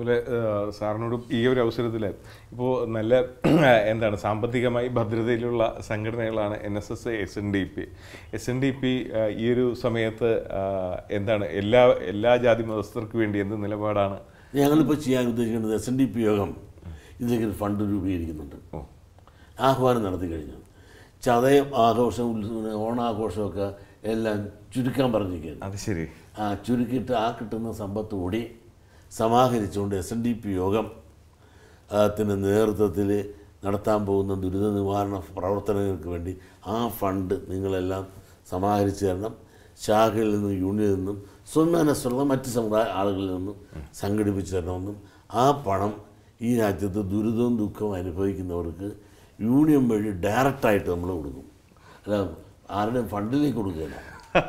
അതുപോലെ ആ, സാറിനോട് ഈ ഒരു അവസരത്തിൽ ഇപ്പോൾ നല്ല എന്താണ് സാമ്പത്തികമായി ഭദ്രതയിലുള്ള സംഘടനകളാണ് N S S S N D P S N D P ഈ ഒരു സമയത്ത് ആ, എന്താണ് എല്ലാ എല്ലാ ജാതി മതസ്ഥർക്ക് വേണ്ടി എന്ത് നിലപാടാണ് ഞങ്ങളിപ്പോൾ ചെയ്യാൻ ഉദ്ദേശിക്കുന്നത് എസ് എൻ ഡി പി യോഗം ഇതിലേക്ക് ഒരു ഫണ്ട് രൂപീകരിക്കുന്നുണ്ട് ഓ ആഹ്വാനം നടത്തി കഴിഞ്ഞു ചതയം ആഘോഷം ഉത്സവം ഓണാഘോഷമൊക്കെ എല്ലാം ചുരുക്കാൻ പറഞ്ഞിരിക്കുകയാണ് അത് ശരി ആ ചുരുക്കിയിട്ട് ആ കിട്ടുന്ന സമ്പത്ത് കൂടി സമാഹരിച്ചുകൊണ്ട് എസ് എൻ ഡി പി യോഗം ത്തിൻ്റെ നേതൃത്വത്തിൽ നടത്താൻ പോകുന്ന ദുരിത നിവാരണ പ്രവർത്തനങ്ങൾക്ക് വേണ്ടി ആ ഫണ്ട് നിങ്ങളെല്ലാം സമാഹരിച്ചു തരണം ശാഖയിൽ നിന്നും യൂണിയനിൽ നിന്നും സ്വമനസ്സുള്ള മറ്റ് സമുദായ ആളുകളിൽ നിന്നും സംഘടിപ്പിച്ചു തരണമെന്നും ആ പണം ഈ രാജ്യത്ത് ദുരിതവും ദുഃഖവും അനുഭവിക്കുന്നവർക്ക് യൂണിയൻ വഴി ഡയറക്റ്റായിട്ട് നമ്മൾ കൊടുക്കും അല്ല ആരുടെയും ഫണ്ടിലേക്ക് കൊടുക്കുകയില്ല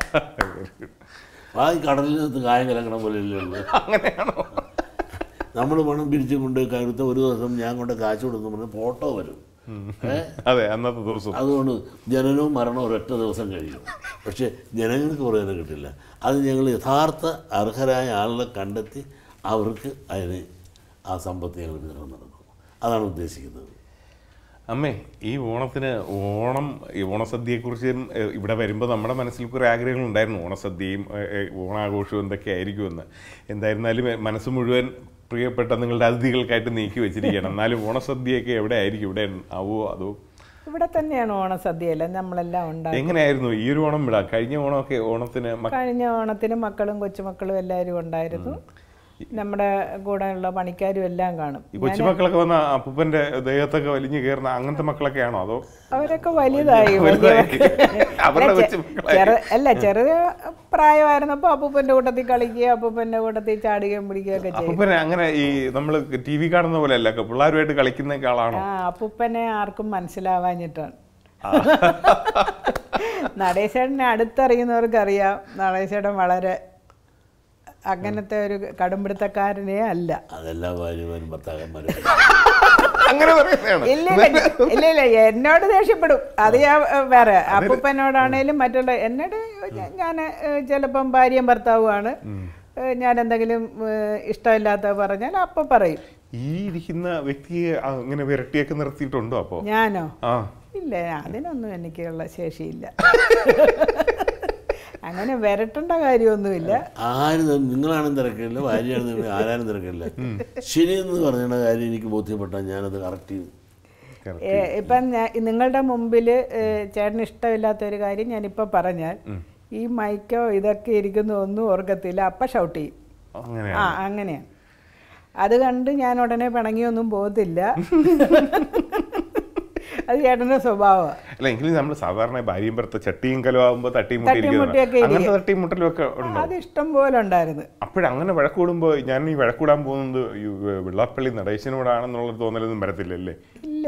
ആ ഈ കടലിനകത്ത് കായം കലക്കണ പോലെ ഉള്ളൂ അങ്ങനെയാണോ നമ്മൾ പണം പിരിച്ചു കൊണ്ട് കരുത്ത ഒരു ദിവസം ഞാൻ കൊണ്ട് കാശ് കൊടുക്കുന്നു പറഞ്ഞ് ഫോട്ടോ വരും ഏ അതെ അന്നത്തെ ദിവസം അതുകൊണ്ട് ജനനവും മരണവും ഒരൊറ്റ ദിവസം കഴിയും പക്ഷേ ജനങ്ങൾക്ക് കുറേ നേരം കിട്ടില്ല അത് ഞങ്ങൾ യഥാർത്ഥ അർഹരായ ആളുകളെ കണ്ടെത്തി അവർക്ക് അതിന് ആ സമ്പത്ത് ഞങ്ങൾ വിതരണം നടക്കും അതാണ് ഉദ്ദേശിക്കുന്നത് അമ്മേ ഈ ഓണത്തിന് ഓണം ഈ ഓണസദ്യയെക്കുറിച്ച് ഏഹ്, ഇവിടെ വരുമ്പോൾ നമ്മുടെ മനസ്സിൽ കുറേ ആഗ്രഹങ്ങൾ ഉണ്ടായിരുന്നു ഓണസദ്യയും ഏഹ്, ഏഹ്, ഓണാഘോഷവും എന്തൊക്കെ ആയിരിക്കുമെന്ന് എന്തായിരുന്നാലും ഏഹ്, മനസ്സ് മുഴുവൻ പ്രിയപ്പെട്ട നിങ്ങളുടെ അതിഥികൾക്കായിട്ട് നീക്കി വെച്ചിരിക്കുകയാണ് എന്നാലും ഓണസദ്യയൊക്കെ എവിടെ ആയിരിക്കും ഇവിടെ ആവോ അതോ ഇവിടെ തന്നെയാണ് ഓണസദ്യയല്ല നമ്മളെല്ലാം ഉണ്ടാക്കി എങ്ങനെയായിരുന്നു ഈ ഒരു ഓണം വിടാം കഴിഞ്ഞ ഓണമൊക്കെ ഓണത്തിന് മക്ക- കഴിഞ്ഞ ഓണത്തിന് മക്കളും കൊച്ചുമക്കളും എല്ലാവരും ഉണ്ടായിരുന്നു നമ്മുടെ കൂടെയുള്ള പണിക്കാരും എല്ലാം കാണും ഈ കൊച്ചുമക്കളൊക്കെ വന്ന അപ്പൂപ്പന്റെ ദേഹത്തൊക്കെ വലിഞ്ഞു കയറുന്ന അങ്ങനത്തെ മക്കളൊക്കെയാണോ അതോ അവരൊക്കെ വലുതായി വലുതായി. വലിയ അവരുടെ അല്ല, ചെ- കൊച്ചുമക്കളായി. ചെറു- അല്ല ചെറിയ പ്രായമായിരുന്നപ്പോൾ അപ്പൂപ്പന്റെ കൂട്ടത്തിൽ കളിക്കുക അപ്പൂപ്പന്റെ കൂട്ടത്തിൽ ചാടുകയും പിടിക്കുകയൊക്കെ ചെയ്യും അപ്പൂപ്പനെ അങ്ങനെ ഈ നമ്മൾ ടി വി കാണുന്ന പോലെ അല്ല പിള്ളേരുമായിട്ട് കളിക്കുന്ന ആളാണോ ആ അപ്പൂപ്പനെ ആർക്കും മനസ്സിലാവാഞ്ഞിട്ടാണ് നടേശേട്ടനെ അടുത്തറിയുന്നവർക്കറിയാം നടേശേട്ടൻ വളരെ അങ്ങനത്തെ ഒരു കടുംപിടുത്തക്കാരനേ അല്ല അതെല്ലാ ഭാര്യമാരും ഭർത്താക്കന്മാരും അങ്ങനെ പറയുന്നതാണ് ഇല്ല ഇല്ല ഇല്ല ഇല്ല എന്നോട് ദേഷ്യപ്പെടും അത് ഞാൻ ഏ, വേറെ അപ്പൂപ്പനോടാണേലും മറ്റുള്ള എന്നോട് ഞ- ഞാൻ ഏ, ചിലപ്പം ഭാര്യയും ഭർത്താവുമാണ് ഏ, ഞാൻ എന്തെങ്കിലും ഏ, ഇഷ്ടമില്ലാത്ത പറഞ്ഞാൽ അപ്പം പറയും ഈ ഇരിക്കുന്ന വ്യക്തിയെ അങ്ങനെ വിരട്ടിയൊക്കെ നിർത്തിയിട്ടുണ്ടോ അപ്പോ ഞാനോ ആ ഇല്ല അതിനൊന്നും എനിക്കുള്ള ശേഷിയില്ല അങ്ങനെ വരട്ടേണ്ട കാര്യമൊന്നുമില്ല ആരും ത- നിങ്ങളാണെന്ന് തിരക്കില്ല ഭാര്യയാണെന്ന് തിരക്കില്ല, ആരാനും തിരക്കില്ല ശരിയെന്ന് പറഞ്ഞ കാര്യം എനിക്ക് ബോധ്യപ്പെട്ടാൽ ഞാനത് കറക്റ്റ് ചെയ്യും correct. ഏ, ഇപ്പം ഞാൻ നിങ്ങളുടെ മുമ്പിൽ ചേട്ടന് ഇഷ്ടമില്ലാത്ത ഒരു കാര്യം ഞാനിപ്പോൾ പറഞ്ഞാൽ ഈ മൈക്കോ ഇതൊക്കെ ഇരിക്കുന്ന ഒന്നും ഓർക്കത്തില്ല അപ്പം ഷൗട്ട് ചെയ്യും അങ്ങനെ ആ അങ്ങനെയാണ് അത് കണ്ട് ഞാൻ ഉടനെ പിണങ്ങിയൊന്നും പോകത്തില്ല അത് ചേട്ടൻ്റെ സ്വഭാവമാണ് അല്ല എങ്കിലും നമ്മൾ സാധാരണ ഭാര്യയും ഭർത്ത ചട്ടിയും കലമാകുമ്പോ തട്ടിയും മുട്ടി തട്ടിയും മുട്ടിയൊക്കെ ഇരിക്കുന്നത് ഇരിക്കും. അങ്ങനത്തെ തട്ടിയും മുട്ടലും ഒക്കെ ഉണ്ടോ അത് ഇഷ്ടം പോലെ ഉണ്ടായിരുന്നു അപ്പോഴങ്ങനെ വഴക്കൂടുമ്പോ ഞാൻ ഈ വഴക്കൂടാൻ പോകുന്നത് ഈ വെള്ളാപ്പള്ളി നടേശനോടാണെന്നുള്ള തോന്നലൊന്നും വരത്തില്ലല്ലേ ഇല്ല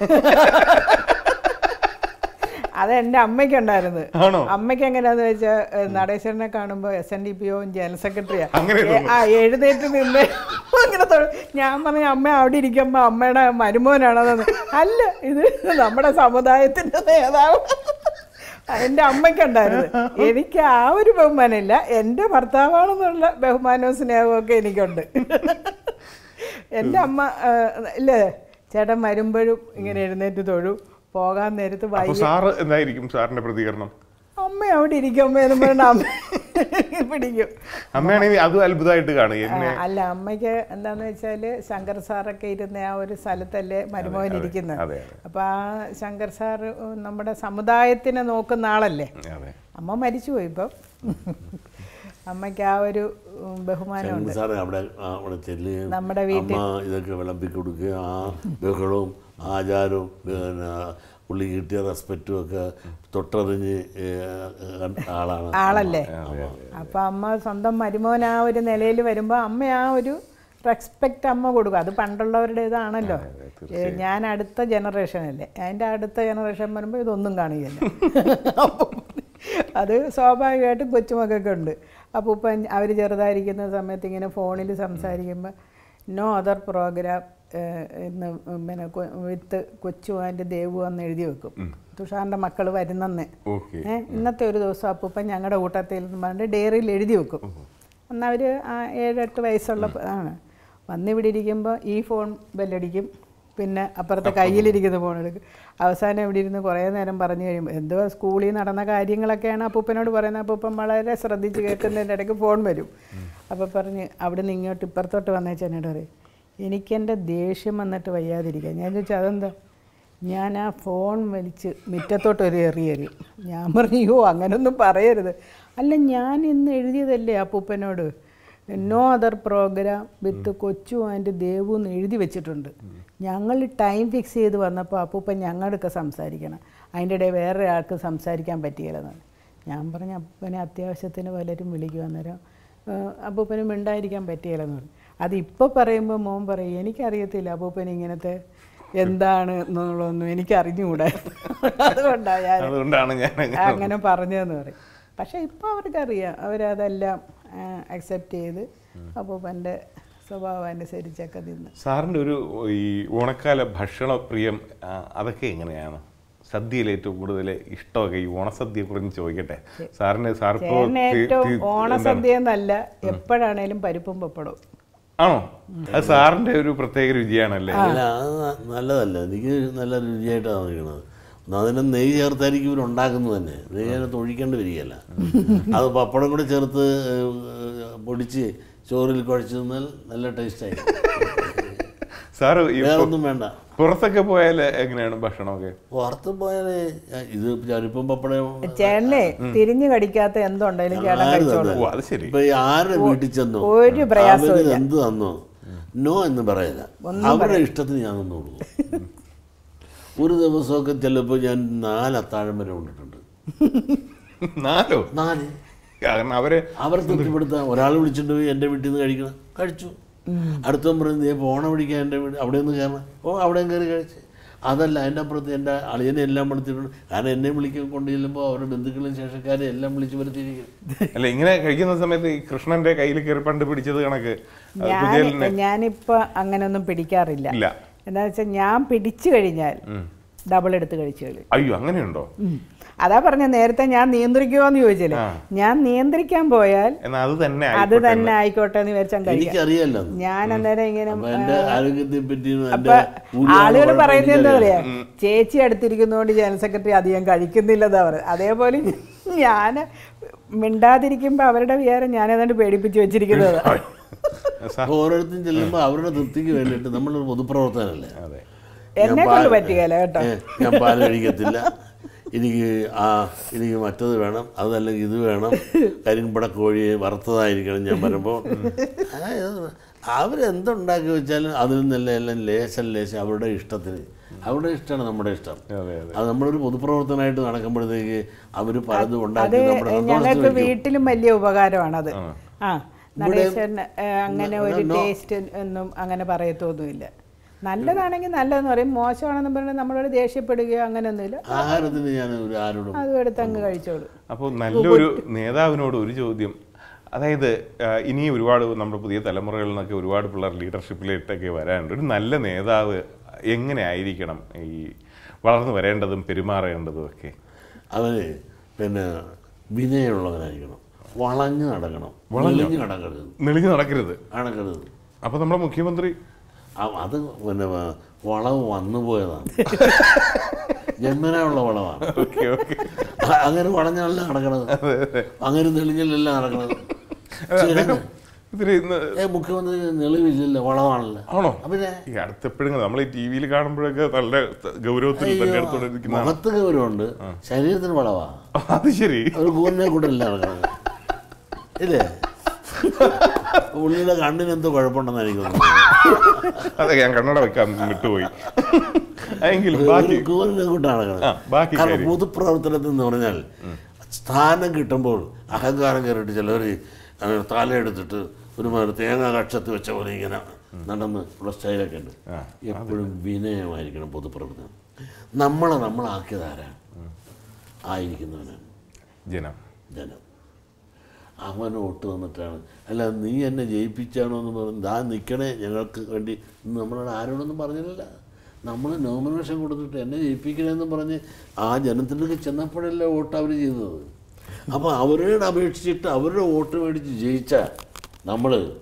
അത് എൻ്റെ അമ്മയ്ക്കുണ്ടായിരുന്നു ആണോ? അമ്മയ്ക്ക് എങ്ങനെയാന്ന് വെച്ചാൽ നടേശ്വരനെ കാണുമ്പോൾ എസ് എൻ ഡി പി ഒ ജനറൽ സെക്രട്ടറിയാ അങ്ങനെ ആ എഴുന്നേറ്റ് നിന്ന് അങ്ങനെ തൊഴ- ഞാൻ പറഞ്ഞു അമ്മ അവിടെ ഇരിക്കുമ്പോൾ അമ്മയുടെ മരുമോനാണെന്ന് അല്ല ഇത് നമ്മുടെ സമുദായത്തിന്റെ നേതാവ് എൻ്റെ അമ്മയ്ക്കുണ്ടായിരുന്നു എനിക്ക് ആ ഒരു ബഹുമാനമില്ല എൻ്റെ ഭർത്താവാണെന്നുള്ള ബഹുമാനവും സ്നേഹവും ഒക്കെ എനിക്കുണ്ട് എൻ്റെ അമ്മ ആ, ഇല്ലേ ചേട്ടൻ വരുമ്പോഴും ഇങ്ങനെ എഴുന്നേറ്റ് തൊഴും പോകാൻ നേരത്ത് അപ്പൊ വൈകി സാറ് എന്തായിരിക്കും സാറിന്റെ പ്രതികരണം അമ്മ അവിടെ ഇരിക്കുമ്പോൾ എന്ന് പറഞ്ഞ അമ്മ പിടിക്കും അമ്മയാണെങ്കിൽ അതും അത്ഭുതമായിട്ട് കാണും ആ, എന്നെ അല്ല അമ്മയ്ക്ക് എന്താന്ന് വെച്ചാല് ശങ്കർ സാറൊക്കെ ഇരുന്ന ആ ഒരു സ്ഥലത്തല്ലേ മരുമോൻ ഇരിക്കുന്നത് അതെ, അപ്പൊ ആ ശങ്കർ സാർ ഉം, നമ്മുടെ സമുദായത്തിനെ നോക്കുന്ന ആളല്ലേ അതെ അമ്മ മരിച്ചുപോയി ഇപ്പം അമ്മയ്ക്ക് ആ ഒരു ഉം, ബഹുമാനമുണ്ട് സാറേ അവിടെ ആ, അവിടെ ചെല്ലുകയും നമ്മുടെ വീട്ടിൽ അമ്മ ഇതൊക്കെ വിളമ്പി കൊടുക്കുക ആ ബഹളവും ആചാരവും പിന്നെ പുള്ളി കിട്ടിയ റെസ്പെക്റ്റും ഒക്കെ തൊട്ടറിഞ്ഞ് ഏ, കണ്ട ആളാണ് ആളല്ലേ അതെ അതെ അപ്പൊ അമ്മ സ്വന്തം മരുമോൻ ആ ഒരു നിലയിൽ വരുമ്പോൾ അമ്മ ആ ഒരു റെസ്പെക്റ്റ് അമ്മ കൊടുക്കും അത് പണ്ടുള്ളവരുടെ ഇതാണല്ലോ ഏ, ഞാൻ അടുത്ത ജനറേഷൻ അല്ലേ അതിൻ്റെ അടുത്ത ജനറേഷൻ വരുമ്പോൾ ഇതൊന്നും കാണുകയില്ല അപ്പം അത് സ്വാഭാവികമായിട്ടും കൊച്ചുമക്കൊക്കെ ഉണ്ട് അപ്പോൾ ഇപ്പം അവർ ചെറുതായിരിക്കുന്ന സമയത്ത് ഇങ്ങനെ ഫോണിൽ സംസാരിക്കുമ്പോൾ നോ അതർ പ്രോഗ്രാം ഇന്ന് പിന്നെ കൊ- വിത്ത് കൊച്ചു ആൻഡ് ദേവു എന്ന് എഴുതി വെക്കും തുഷാറിൻ്റെ മക്കൾ വരുന്നെന്ന് ഓക്കെ ഏ, ഇന്നത്തെ ഒരു ദിവസം അപ്പൂപ്പൻ ഞങ്ങളുടെ കൂട്ടത്തിൽ എന്ന് പറഞ്ഞിട്ട് ഡയറിയിൽ എഴുതി വെക്കും അന്ന് അവർ ഏഴെട്ട് വയസ്സുള്ള പ- ആണ് വന്നിവിടെ ഇരിക്കുമ്പോൾ ഈ ഫോൺ ബെല്ലടിക്കും പിന്നെ അപ്പുറത്തെ കയ്യിലിരിക്കുന്ന ഫോൺ എടുക്കും അവസാനം ഇവിടെ ഇരുന്ന് കുറേ നേരം പറഞ്ഞു കഴിയുമ്പോൾ എന്തോ സ്കൂളിൽ നടന്ന കാര്യങ്ങളൊക്കെയാണ് അപ്പൂപ്പനോട് പറയുന്നത് അപ്പൂപ്പൻ വളരെ ശ്രദ്ധിച്ച് കേൾക്കുന്നതിൻ്റെ ഇടയ്ക്ക് ഫോൺ വരും അപ്പോൾ പറഞ്ഞ് അവിടെ നിന്ന് ഇങ്ങോട്ട് ഇപ്പുറത്തോട്ട് വന്നേച്ച് എന്നോട് പറയും എനിക്കെൻ്റെ ദേഷ്യം വന്നിട്ട് വയ്യാതിരിക്കുക ഞാൻ ചോദിച്ചു അതെന്താ ഞാൻ ആ ഫോൺ വലിച്ച് മുറ്റത്തോട്ട് ഒരു എറിയരും ഞാൻ പറഞ്ഞു അയ്യോ അങ്ങനൊന്നും പറയരുത് അല്ല ഞാൻ ഇന്ന് എഴുതിയതല്ലേ അപ്പൂപ്പനോട് no other programme with Kochu and Devu എന്ന് എഴുതി വെച്ചിട്ടുണ്ട് ഞങ്ങൾ ടൈം ഫിക്സ് ചെയ്ത് വന്നപ്പോൾ അപ്പൂപ്പൻ ഞങ്ങളൊക്കെ സംസാരിക്കണം അതിൻ്റെ ഇടയിൽ വേറെ ആൾക്ക് സംസാരിക്കാൻ പറ്റിയില്ലെന്ന് ഞാൻ പറഞ്ഞു അപ്പനെ അത്യാവശ്യത്തിന് പലരും വിളിക്കും അന്നേരം ഏഹ് അപ്പൂപ്പന് മിണ്ടായിരിക്കാൻ പറ്റിയില്ലെന്ന് പറഞ്ഞു അതിപ്പോൾ പറയുമ്പോൾ മോൻ പറയും എനിക്കറിയത്തില്ല അപ്പൂപ്പൻ ഇങ്ങനത്തെ എന്താണ് എന്നുള്ളതൊന്നും എനിക്ക് അറിഞ്ഞുകൂടാ അതുകൊണ്ടാണ് ഞാൻ അതുകൊണ്ടാണ് ഞാൻ അങ്ങനെ അങ്ങനെ പറഞ്ഞതെന്ന് പറയും പക്ഷേ ഇപ്പോൾ അവർക്കറിയാം അവരതെല്ലാം അക്സെപ്റ്റ് ചെയ്ത് അപ്പൂപ്പൻ്റെ സ്വഭാവം അനുസരിച്ചൊക്കെ നിന്ന് സാറിൻ്റെ ഒരു ഈ ഓണക്കാല ഭക്ഷണ പ്രിയം ആ, അതൊക്കെ എങ്ങനെയാണ് സദ്യയിൽ ഏറ്റവും കൂടുതൽ ഇഷ്ടമൊക്കെ ഈ ഓണസദ്യയെ കുറിച്ച് ചോദിക്കട്ടെ സാറിന് സാറിപ്പോ ചേട്ടന് തി- ഏറ്റവും തി- ഓണസദ്യ എന്നല്ല എപ്പോഴാണേലും പരിപ്പും പപ്പടവും ആണോ അത് സാറിന്റെ ഒരു പ്രത്യേക രുചിയാണല്ലേ അല്ല അത് ന- നല്ലതല്ല എനിക്ക് നല്ല രുചിയായിട്ടാണ് തോന്നിക്കുന്നത് അതിന് നെയ്യ് ചേർത്തായിരിക്കും ഇവർ ഉണ്ടാക്കുന്നത് തന്നെ നെയ്യ് അതിനകത്ത് ഒഴിക്കേണ്ടി വരികയല്ല അത് പപ്പടം കൂടെ ചേർത്ത് ഏഹ്, പൊടിച്ച് ചോറിൽ കുഴച്ച് തിന്നാൽ നല്ല ടേസ്റ്റായി സാറ് ഈ വേറെ ഒന്നും വേണ്ട പുറത്തൊക്കെ പോയാൽ എങ്ങനെയാണ് ഭക്ഷണമൊക്കെ പുറത്ത് പോയാൽ ഇത് ചരിപ്പം പപ്പടം ചേട്ടനെ തിരിഞ്ഞു കടിക്കാത്ത എന്തുണ്ടെങ്കിലും ചേട്ടൻ ആര് കഴിച്ചോളൂ ഓ അത് ശരി ഇപ്പൊ ഈ ആരുടെ വീട്ടിൽ ചെന്നോ ഒരു പ്രയാസവും അവര് എന്ത് തന്നോ നോ എന്ന് പറയില്ല അവരുടെ ഇഷ്ടത്തിന് ഞാൻ തന്നു കൊടുക്കും ഒരു ദിവസമൊക്കെ ചിലപ്പോൾ ഞാൻ നാല് അത്താഴം വരെ കൊണ്ടിട്ടുണ്ട് നാലോ നാല് കാരണം അവര് അവരെ തൃപ്തിപ്പെടുത്താൻ ഒരാൾ വിളിച്ചിട്ട് പോയി എൻ്റെ വീട്ടിൽ നിന്ന് കഴിക്കണം കഴിച്ചു അടുത്തവൻ പറയുന്നത് ഞാൻ പോണ പിടിക്കാൻ എൻ്റെ വീട് അവിടെ നിന്ന് കയറണം ഓ അവിടെയും കയറി കഴിച്ച് അതല്ല അതിൻ്റെ അപ്പുറത്ത് എൻ്റെ അളിയനെ എല്ലാം വിളിച്ചിട്ടുണ്ട് കാരണം എന്നെ വിളിക്കാൻ കൊണ്ടു ചെല്ലുമ്പോൾ അവരുടെ ബന്ധുക്കളും ശേഷക്കാരെ എല്ലാം വിളിച്ച് വരുത്തിയിരിക്കും അല്ല ഇങ്ങനെ കഴിക്കുന്ന സമയത്ത് ഈ കൃഷ്ണന്റെ കയ്യിൽ കയറി പണ്ട് പിടിച്ചത് കണക്ക് അത് ഞാൻ കുചേലിനെ ഞാനിപ്പോ അങ്ങനെയൊന്നും പിടിക്കാറില്ല ഇല്ല എന്താ വെച്ചാൽ ഞാൻ പിടിച്ചു കഴിഞ്ഞാൽ ഡബിൾ എടുത്ത് കഴിച്ചു കളയും അയ്യോ അങ്ങനെയുണ്ടോ ഉം. അതാ പറഞ്ഞ നേരത്തെ ഞാൻ നിയന്ത്രിക്കുമോ എന്ന് ചോദിച്ചില്ലേ ഞാൻ നിയന്ത്രിക്കാൻ പോയാൽ എന്നാ അത് തന്നെ അത് ആയിക്കോട്ടെ തന്നെ ആയിക്കോട്ടെ എന്ന് വിചാരിച്ചാൽ കഴിക്കാം എനിക്കറിയാലോ ഞാൻ അന്നേരം ഇങ്ങനെ അപ്പൊ എൻ്റെ ആരോഗ്യത്തെ പറ്റിയും അപ്പൊ എൻ്റെ ആളുകൾ പറയുന്നത് എന്താ പറയാ ചേച്ചി അടുത്തിരിക്കുന്നതുകൊണ്ട് ജനറൽ സെക്രട്ടറി അധികം കഴിക്കുന്നില്ലെന്നാ പറയുന്നത് അതേപോലെ ഞാൻ മിണ്ടാതിരിക്കുമ്പോ അവരുടെ വിചാരം ഞാൻ ഏതാണ്ട് പേടിപ്പിച്ച് വെച്ചിരിക്കുന്നത് സാ- അപ്പോൾ ഓരോരുത്തരും ചെല്ലുമ്പോൾ അവരുടെ തൃപ്തിക്ക് വേണ്ടിയിട്ട് നമ്മളൊരു പൊതുപ്രവർത്തനല്ലേ അതെ എന്നെ കൊണ്ട് പറ്റുകയില്ല കേട്ടോ ഏ, ഞാൻ പാല് കഴിക്കത്തില്ല എനിക്ക് ആ എനിക്ക് മറ്റത് വേണം അതല്ലെങ്കിൽ ഇത് വേണം കരിമ്പട കോഴി വറുത്തതായിരിക്കണം ഞാൻ വരുമ്പോൾ അവരെന്തുണ്ടാക്കി വെച്ചാലും അതിൽ നിന്നെല്ലാം എല്ലാം ലേശം ലേശം അവരുടെ ഇഷ്ടത്തിന് അവരുടെ ഇഷ്ടമാണ് നമ്മുടെ ഇഷ്ടം അതെ അതെ അത് നമ്മളൊരു പൊതുപ്രവർത്തനമായിട്ട് നടക്കുമ്പോഴത്തേക്ക് അവർ പലതും അത് ഉണ്ടാക്കി നമ്മുടെ ഞങ്ങൾക്ക് സന്തോഷത്തിന് വെക്കും. വീട്ടിലും വലിയ ഉപകാരമാണത് ആ നടേശൻ ഏ, അങ്ങനെ ഒരു ടേസ്റ്റ് ഒന്നും അങ്ങനെ പറയത്തൊന്നുമില്ല നല്ലതാണെങ്കിൽ നല്ലതെന്ന് പറയും മോശമാണെന്ന് പറഞ്ഞാൽ നമ്മളോട് ദേഷ്യപ്പെടുകയോ അങ്ങനെയൊന്നുമില്ല ആഹാരത്തിന് ഞാൻ ഒരു ആരോടും അതും എടുത്ത് അങ്ങ് കഴിച്ചോളൂ അപ്പോൾ നല്ലൊരു നേതാവിനോട് ഒരു ചോദ്യം അതായത് ആ, ഇനി ഒരുപാട് നമ്മുടെ പുതിയ തലമുറകളിൽ നിന്നൊക്കെ ഒരുപാട് പിള്ളേർ ലീഡർഷിപ്പിലേട്ടൊക്കെ വരാനുണ്ട് ഒരു നല്ല നേതാവ് എങ്ങനെ ആയിരിക്കണം ഈ വളർന്നു വരേണ്ടതും പെരുമാറേണ്ടതും ഒക്കെ അവന് പിന്നെ വിനയമുള്ളവനായിരിക്കണം വളഞ്ഞു നടക്കണം വളഞ്ഞു നടക്കരുത് നെളിഞ്ഞു നടക്കരുത് നടക്കരുത് അപ്പോൾ നമ്മുടെ മുഖ്യമന്ത്രി ആ- അത് പിന്നെ വ- വളവ് വന്നു പോയതാണ് ജന്മനായുള്ള വളവാണ് ഓക്കെ ഓക്കെ അ- അങ്ങനെ വളഞ്ഞല്ല നടക്കണത് അങ്ങനെ തെളിഞ്ഞല്ല നടക്കണത് അദ്ദേഹം ഇത്തിരി ഇന്ന് ഏ മുഖ്യമന്ത്രി തെളിവില്ലല്ലോ വളവാണല്ലോ ആണോ അപ്പൊ പിന്നെ ഈ അടുത്തെപ്പോഴും നമ്മൾ ഈ ടി വിയിൽ കാണുമ്പോഴൊക്കെ നല്ല ഗൗരവത്തിൽ തന്റെ അടുത്തോടെ ഇരിക്കുന്ന മുഖത്ത് ഗൗരവമുണ്ട് ശരീരത്തിന് വളവാ അത് ശരി ഒരു കൂറിനെ കൂട്ടല്ല നടക്കണത് ഇല്ലേ ഉള്ളിലെ കണ്ണിന് എന്തോ കുഴപ്പമുണ്ടെന്ന് എനിക്ക് തോന്നുന്നു അതെ ഞാൻ കണ്ണട വെക്കാൻ വിട്ടുപോയി എങ്കിലും ബാക്കി ഒരു കൂറിനെ കൂട്ടാണ് ആ, നടക്കണത് ബാക്കി കാരണം കാര്യം. പൊതുപ്രവർത്തനത്തിൽ എന്ന് പറഞ്ഞാൽ സ്ഥാനം കിട്ടുമ്പോൾ അഹങ്കാരം കയറിയിട്ട് ചിലവർ തലയെടുത്തിട്ട് ഒരുമാതിരി തേങ്ങ കക്ഷത്ത് വെച്ച പോലെ ഇങ്ങനെ നടന്ന് ഉള്ള സ്റ്റൈലൊക്കെ ഉണ്ട് ആ, എപ്പോഴും വിനയമായിരിക്കണം പൊതുപ്രവർത്തനം നമ്മളെ നമ്മളാക്കിയത് ആരാണ് ആയിരിക്കുന്നവനാണ് ജനം ജനം അവൻ വോട്ട് തന്നിട്ടാണ് അല്ല നീ എന്നെ ജയിപ്പിച്ചാണോ എന്ന് പറഞ്ഞു ദാ നിൽക്കണേ ഞങ്ങൾക്ക് വേണ്ടി എന്ന് നമ്മളോട് ആരോടൊന്നും പറഞ്ഞില്ല നമ്മൾ നോമിനേഷൻ കൊടുത്തിട്ട് എന്നെ ജയിപ്പിക്കണമെന്ന് പറഞ്ഞ് ആ ജനത്തിലേക്ക് ചെന്നപ്പോഴല്ലേ വോട്ട് അവർ ചെയ്തത് അപ്പോൾ അവരോട് അപേക്ഷിച്ചിട്ട് അവരുടെ വോട്ട് മേടിച്ച് ജയിച്ച നമ്മൾ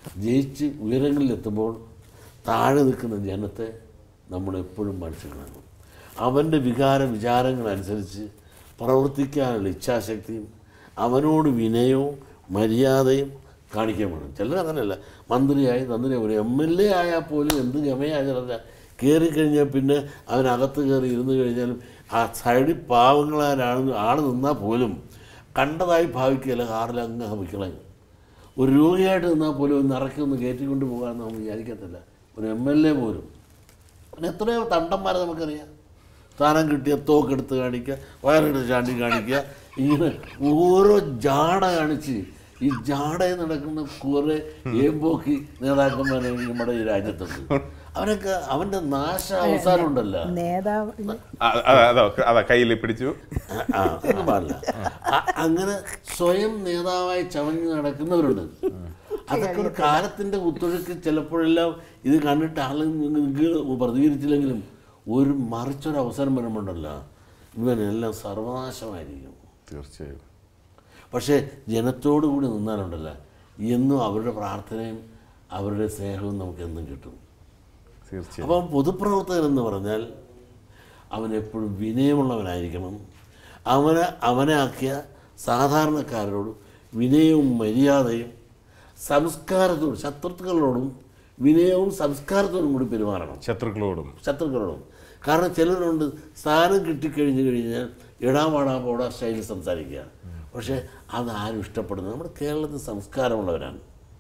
ജയിച്ച് ഉയരങ്ങളിലെത്തുമ്പോൾ താഴെ നിൽക്കുന്ന ജനത്തെ നമ്മൾ എപ്പോഴും മനസ്സിൽ കാണും അവൻ്റെ വികാര വിചാരങ്ങളനുസരിച്ച് പ്രവർത്തിക്കാനുള്ള ഇച്ഛാശക്തിയും അവനോട് വിനയവും മര്യാദയും കാണിക്കാൻ വേണം ചിലർ അങ്ങനെയല്ല മന്ത്രിയായി തന്ത്രിയായി ഒരു എം എൽ എ ആയാൽ പോലും എന്ത് ഗമയാചരണ കയറി കഴിഞ്ഞാൽ പിന്നെ അവനകത്ത് കയറി ഇരുന്ന് കഴിഞ്ഞാലും ആ സൈഡിൽ പാവങ്ങളാരാണ് ആൾ നിന്നാൽ പോലും കണ്ടതായി ഭാവിക്കുകയല്ല കാറിൽ അങ്ങ് ഹമിക്കളയും ഒരു രോഗിയായിട്ട് നിന്നാൽ പോലും ഒന്ന് ഇറക്കി ഒന്ന് കയറ്റിക്കൊണ്ട് പോകാമെന്ന് നമ്മൾ വിചാരിക്കത്തില്ല ഒരു എം എൽ എ പോലും പിന്നെ എത്രയോ തണ്ടന്മാരെ നമുക്കറിയാം സ്ഥാനം കിട്ടിയ തോക്കെടുത്ത് കാണിക്കുക വയറെടുത്ത് ചാണ്ടി കാണിക്കുക ഇങ്ങനെ ഓരോ ജാട കാണിച്ച് ഈ ജാടയിൽ നടക്കുന്ന കുറേ ഏമ്പോക്കി നേതാക്കന്മാരെ നമ്മുടെ ഈ രാജ്യത്തുണ്ട് അവനൊക്കെ അവൻ്റെ നാശ അവസാനം ഉണ്ടല്ലോ നേതാവ് അ- അ- അതാ അതാ കയ്യിൽ പിടിച്ചു ആ, അത് പാടില്ല അ- അങ്ങനെ സ്വയം നേതാവായി ചമഞ്ഞ് നടക്കുന്നവരുണ്ട് അതൊക്കെ ഒരു കാലത്തിന്റെ കുത്തൊഴുക്ക് ചിലപ്പോഴെല്ലാം ഇത് കണ്ടിട്ട് ആളുകൾ പ്രതികരിച്ചില്ലെങ്കിലും ഒരു മറിച്ചൊരു അവസരം വരുമ്പോണ്ടല്ലോ ഇവനെല്ലാം സർവനാശമായിരിക്കും തീർച്ചയായും പക്ഷേ ജനത്തോടു കൂടി നിന്നാലുണ്ടല്ലോ എന്നും അവരുടെ പ്രാർത്ഥനയും അവരുടെ സ്നേഹവും നമുക്ക് എന്നും കിട്ടും തീർച്ചയായും അപ്പം പൊതുപ്രവർത്തകൻ എന്ന് പറഞ്ഞാൽ അവൻ എപ്പോഴും വിനയമുള്ളവനായിരിക്കണം അവനെ അവനെ ആക്കിയ സാധാരണക്കാരോട് വിനയവും മര്യാദയും സംസ്കാരത്തോടും ശത്രുക്കളോടും വിനയവും സംസ്കാരത്തോടും കൂടി പെരുമാറണം ശത്രുക്കളോടും ശത്രുക്കളോടും കാരണം ചിലരുണ്ട് സ്ഥാനം കിട്ടിക്കഴിഞ്ഞ് കഴിഞ്ഞാൽ ഇടാപാടാ പോടാ സ്റ്റൈലിൽ സംസാരിക്കുക പക്ഷേ അതാരും ഇഷ്ടപ്പെടുന്നത് നമ്മുടെ കേരളത്തിൽ സംസ്കാരമുള്ളവരാണ്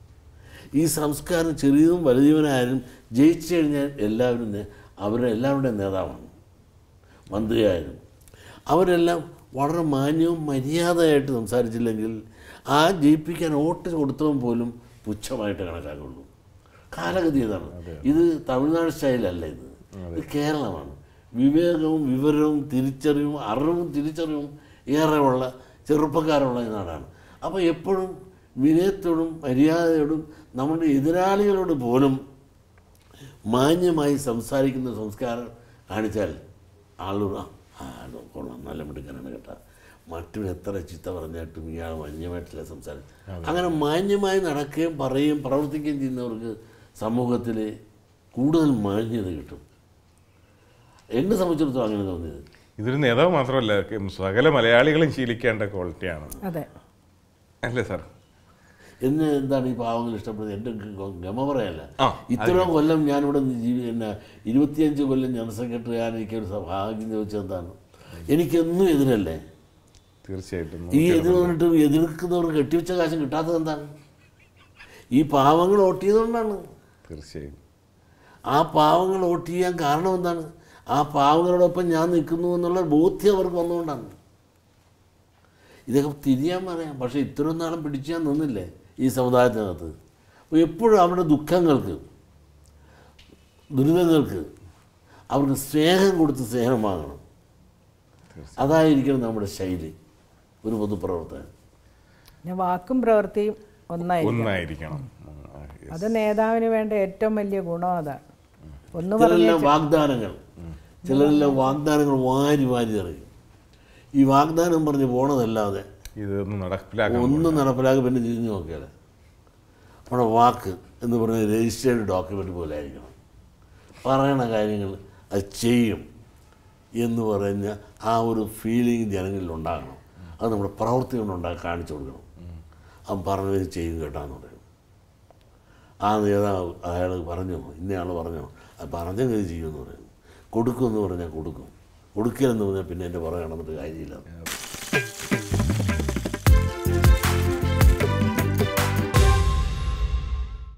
ഈ സംസ്കാരം ചെറിയതും വലുതുവനായാലും ജയിച്ചു കഴിഞ്ഞാൽ എല്ലാവരും നേ- അവരുടെ എല്ലാവരുടെയും നേതാവാണ് മന്ത്രിയായാലും അവരെല്ലാം വളരെ മാന്യവും മര്യാദയായിട്ട് സംസാരിച്ചില്ലെങ്കിൽ ആ ജയിപ്പിക്കാൻ വോട്ട് കൊടുത്തവൻ പോലും പുച്ഛമായിട്ട് കണക്കാക്കുള്ളൂ കാലഗതി ഇതാണ് ഇത് തമിഴ്നാട് സ്റ്റൈലല്ല ഇത് ഇത് കേരളമാണ് വിവേകവും വിവരവും തിരിച്ചറിവും അറിവും തിരിച്ചറിവും ഏറെയുള്ള ചെറുപ്പക്കാരുള്ള ഈ നാടാണ് അപ്പോൾ എപ്പോഴും വിനയത്തോടും മര്യാദയോടും നമ്മുടെ എതിരാളികളോട് പോലും മാന്യമായി സംസാരിക്കുന്ന സംസ്കാരം കാണിച്ചാൽ ആളുകൾ ആ ആ, അത് കൊള്ളാം നല്ല മിടുക്കനാണ് കേട്ടാ മറ്റൊരു എത്ര ചിത്ത പറഞ്ഞിട്ടും ഇയാൾ മാന്യമായിട്ടില്ല സംസാരം അങ്ങനെ മാന്യമായി നടക്കുകയും പറയുകയും പ്രവർത്തിക്കുകയും ചെയ്യുന്നവർക്ക് സമൂഹത്തിൽ കൂടുതൽ മാന്യത കിട്ടും എന്നെ സംബന്ധിച്ചിടത്തോളം അങ്ങനെ തോന്നിയത് ഇതൊരു നേതാവ് മാത്രമല്ല സകല മലയാളികളും ശീലിക്കേണ്ട ക്വാളിറ്റിയാണ് അതെ അല്ലേ സാർ എന്നെ എന്താണ് ഈ പാവങ്ങൾ ഇഷ്ടപ്പെടുന്നത് എൻ്റെ ഗ- ഗമ പറയല്ല ആ, ഇത്രയും കൊല്ലം ഞാനിവിടെ നിന്ന് ജീവി പിന്നെ ഇരുപത്തിയഞ്ച് കൊല്ലം ജനറൽ സെക്രട്ടറി ആകാൻ എനിക്കൊരു സ- ഭാഗ്യം ചോദിച്ചത് എന്താണ് എനിക്കെന്നും എതിരല്ലേ തീർച്ചയായിട്ടും ഈ എതിർ വന്നിട്ട് എതിർക്കുന്നവർക്ക് കെട്ടിവെച്ച കാശം കിട്ടാത്തത് എന്താണ് ഈ പാവങ്ങൾ വോട്ട് ചെയ്തുകൊണ്ടാണ് തീർച്ചയായും ആ പാവങ്ങൾ വോട്ട് ചെയ്യാൻ കാരണം എന്താണ് ആ പാവങ്ങളോടൊപ്പം ഞാൻ നിൽക്കുന്നു എന്നുള്ള ബോധ്യം അവർക്ക് വന്നുകൊണ്ടാണ് ഇതൊക്കെ തിരിയാൻ പറയാം പക്ഷേ ഇത്രയും നാളും പിടിച്ചു ഞാൻ നിന്നില്ലേ ഈ സമുദായത്തിനകത്ത് അപ്പോൾ എപ്പോഴും അവരുടെ ദുഃഖങ്ങൾക്ക് ദുരിതങ്ങൾക്ക് അവർക്ക് സ്നേഹം കൊടുത്ത് സ്നേഹം വാങ്ങണം അതായിരിക്കണം നമ്മുടെ ശൈലി ഒരു പൊതുപ്രവർത്തകൻ പിന്നെ വാക്കും പ്രവൃത്തിയും ഒന്നായിരിക്കും ഒന്നായിരിക്കണം ഉം, ആ, yes. അത് നേതാവിന് വേണ്ട ഏറ്റവും വലിയ ഗുണം അതാണ് ഒന്ന് പറഞ്ഞ ചിലരെല്ലാം വാഗ്ദാനങ്ങൾ ചിലരെല്ലാം വാഗ്ദാനങ്ങൾ വാരി വാരി എറിയും ഈ വാഗ്ദാനം പറഞ്ഞ് പോണതല്ലാതെ ഇതൊന്ന് നടപ്പിലാക്കാൻ ഒന്നും നടപ്പിലാക്കി പിന്നെ തിരിഞ്ഞു നോക്കിയാൽ നമ്മുടെ വാക്ക് എന്ന് പറയുന്നത് രജിസ്റ്റേർഡ് ഡോക്യുമെൻ്റ് പോലെ ആയിരിക്കണം പറയണ കാര്യങ്ങൾ അത് ചെയ്യും എന്ന് പറഞ്ഞ ആ ഒരു ഫീലിംഗ് ജനങ്ങളിൽ ഉണ്ടാകണം അത് നമ്മുടെ പ്രവൃത്തി കൊണ്ടുണ്ടാക്കി കാണിച്ചു കൊടുക്കണം അവൻ പറഞ്ഞത് ചെയ്യും കേട്ടാന്ന് പറയും ആ നേതാവ് അയാൾ പറഞ്ഞു ഇന്നയാൾ പറഞ്ഞു അത് പറഞ്ഞത് ചെയ്യുമെന്ന് പറയും കൊടുക്കുമെന്ന് പറഞ്ഞാൽ കൊടുക്കും കൊടുക്കില്ലെന്ന് പറഞ്ഞാൽ പിന്നെ എൻ്റെ പുറകെ നടന്നിട്ട് കാര്യമില്ല